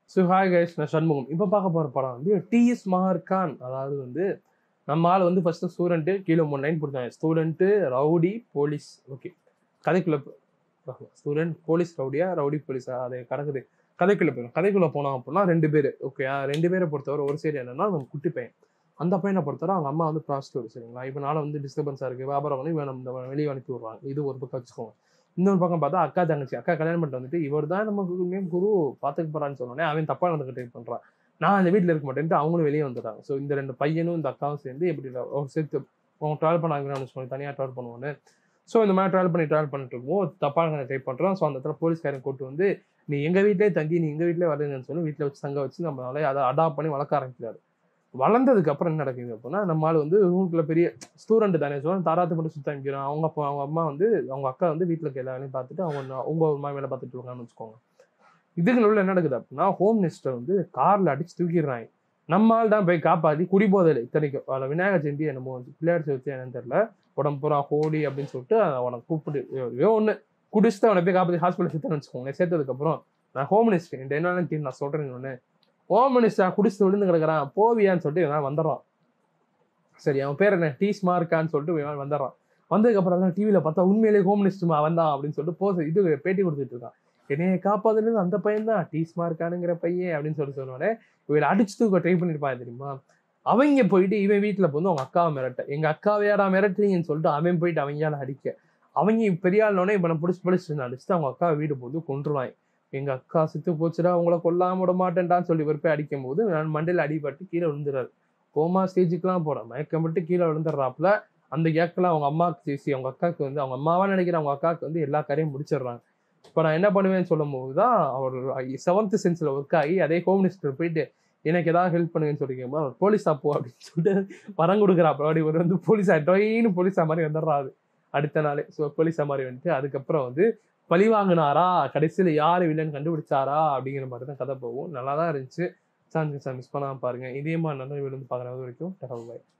so hi guys நான் சண்முகம் இப்போ பார்க்க போகிற படம் வந்து டிஎஸ் மஹர்கான் அதாவது வந்து நம்ம ஆள் வந்து ஃபஸ்ட்டு ஸ்டூடெண்ட்டு கீழே மூணு லைன் கொடுத்தாங்க ஸ்டூடெண்ட்டு ரவுடி போலீஸ் ஓகே கதைக்குள்ளே ஸ்டூடெண்ட் போலீஸ் ரவுடியா ரவுடி போலீஸா அது கிடக்குது கதைக்குள்ளே போயிடும் கதைக்குள்ளே போனோம் அப்படின்னா ரெண்டு பேர் ஓகே ரெண்டு பேரை பொறுத்தவரை ஒரு சைடு என்னன்னா நம்ம குட்டி பையன் அந்த பையனை பொறுத்தவரை அவங்க அம்மா வந்து ப்ராஸ்டியூட் சரிங்களா இப்போ நாளை வந்து டிஸ்டர்பன்ஸாக இருக்குது வியாபாரம் வந்து இவன் நம்ம வெளியே அனுப்பி விட்றாங்க இது ஒரு பக்கம் வச்சுக்கோங்க இன்னொரு பக்கம் பார்த்தா அக்கா தங்கச்சி அக்கா கல்யாணம் பண்ணிட்டு வந்துட்டு இவர் தான் நமக்கு குரு பார்த்துக்க போறான்னு சொன்னோடனே அவன் தப்பா நடந்துக்க ட்ரை பண்றான் நான் அந்த வீட்டில் இருக்க மாட்டேன்ட்டு அவங்களும் வெளியே வந்துட்டாங்க ஸோ இந்த ரெண்டு பையனும் இந்த அக்காவும் சேர்ந்து எப்படி ஒரு சேர்த்து அவங்க ட்ராவல் பண்ணாங்கன்னு சொல்லி தனியாக ட்ராவல் பண்ணுவான்னு ஸோ இந்த மாதிரி ட்ராவல் பண்ணி ட்ராவல் பண்ணிட்டு இருக்கும்போது தப்பாக ட்ரை பண்ணுறோம் ஸோ அந்த இடத்துல போலீஸ்காரன் கூட்டு வந்து நீ எங்கள் வீட்டிலே தங்கி நீ எங்கள் வீட்டிலே வரலன்னு சொல்லி வீட்டில் வச்சு தங்க வச்சு நம்மளால அதை அடாப்ட் பண்ணி வளர்க்க ஆரம்பிக்கிறாரு வளர்ந்ததுக்கு அப்புறம் என்ன நடக்குது அப்படின்னா நம்ம ஆள் வந்து ரூம்குள்ள பெரிய ஸ்டூடெண்ட் தானே சொல்ல தாராத்து மட்டும் சுத்த வைக்கிறோம் அவங்க அப்பா அவங்க அம்மா வந்து அவங்க அக்கா வந்து வீட்டில் இருக்க எல்லா வேலையும் பார்த்துட்டு அவங்க ஒண்ணு- அவங்க ஒரு மாதிரி வேலை பார்த்துட்டு இருக்காங்கன்னு வச்சுக்கோங்க இதுக்கு நடுவில் என்ன நடக்குது அப்படின்னா ஹோம் மினிஸ்டர் வந்து கார்ல அடிச்சு தூக்கிடுறாங்க நம்ம ஆள் தான் போய் காப்பாத்தி குடிபோதையில் இத்தனைக்கும் அதில் விநாயகர் ஜெயந்தி என்னமோ வந்து பிள்ளையார் சதுர்த்தி என்னன்னு தெரியல உடம்பு பூரா ஹோலி அப்படின்னு சொல்லிட்டு அவனை கூப்பிட்டு ஏதோ ஒன்று குடிச்சுட்டு அவனை போய் காப்பாற்றி ஹாஸ்பிட்டல் சேர்த்துன்னு வச்சுக்கோங்க சேர்த்ததுக்கப்புறம் நான் ஹோம் மினிஸ்டர் என்கிட்ட என்னன்னு தெரியும் நான் சொல்கிறேன் ஒன்று ஹோம் மினிஸ்டர் குடிச்சு விழுந்து கிடக்குறான் போவியான்னு சொல்லிட்டு இவன் வந்துடுறான் சரி அவன் பேர் என்ன டீ ஸ்மார்க்கான்னு சொல்லிட்டு இவன் வந்துடுறான் வந்ததுக்கப்புறம் தான் டிவியில் பார்த்தா உண்மையிலேயே ஹோம் மினிஸ்டர் வந்தான் அப்படின்னு சொல்லிட்டு போஸ் இது பேட்டி கொடுத்துட்டு இருக்கான் என்னைய காப்பாதுலேருந்து அந்த பையன் தான் டீ ஸ்மார்க்கானுங்கிற பையன் அப்படின்னு சொல்லி சொன்னோடனே இவன் அடிச்சு தூக்க ட்ரை பண்ணியிருப்பான் தெரியுமா அவங்க போயிட்டு இவன் வீட்டில் வந்து அவங்க அக்காவை மிரட்ட எங்கள் அக்காவையாடா மிரட்டுறீங்கன்னு சொல்லிட்டு அவன் போயிட்டு அவங்களால அடிக்க அவங்க பெரிய ஆளுனோடனே இவனை பிடிச்சி பிடிச்சி அடிச்சுட்டு அவங்க அக்காவை வீடு போது கொண்டுருவாங்க எங்க அக்கா செத்து போச்சுடா உங்களை கொல்லாம விட மாட்டேன்டான்னு சொல்லி இவர் போய் அடிக்கும் போது நான் மண்டையில் அடிபட்டு கீழே விழுந்துறாரு கோமா ஸ்டேஜுக்குலாம் போறேன் மயக்கப்பட்டு கீழே விழுந்துடுறாப்புல அந்த கேக்கெல்லாம் அவங்க அம்மாவுக்கு பேசி அவங்க அக்காவுக்கு வந்து அவங்க அம்மாவா நினைக்கிற அவங்க அக்காவுக்கு வந்து எல்லா கரையும் முடிச்சிடுறாங்க இப்போ நான் என்ன பண்ணுவேன்னு சொல்லும் போது தான் அவர் செவன்த் சென்ஸில் ஒர்க் ஆகி அதே ஹோம் மினிஸ்டர் போயிட்டு எனக்கு ஏதாவது ஹெல்ப் பண்ணுங்கன்னு சொல்லி கேட்கும்போது அவர் போலீஸா போ அப்படின்னு சொல்லிட்டு வரம் கொடுக்குறாப்புல அப்படி ஒரு வந்து போலீஸா டொயின்னு போலீஸா மாதிரி வந்துடுறாரு அடுத்த நாளே ஸோ போலீஸா மாதிரி வந்துட்டு அதுக்கப்புறம் வந்து பழி வாங்கினாரா கடைசியில் யார் வில்லன் கண்டுபிடிச்சாரா அப்படிங்கிற மாதிரி தான் கதை போகும் நல்லா தான் இருந்துச்சு சான்ஸ் மிஸ் பண்ணாமல் பாருங்க இதே மாதிரி நல்ல வீடு வந்து பார்க்குற வரைக்கும் தகவல்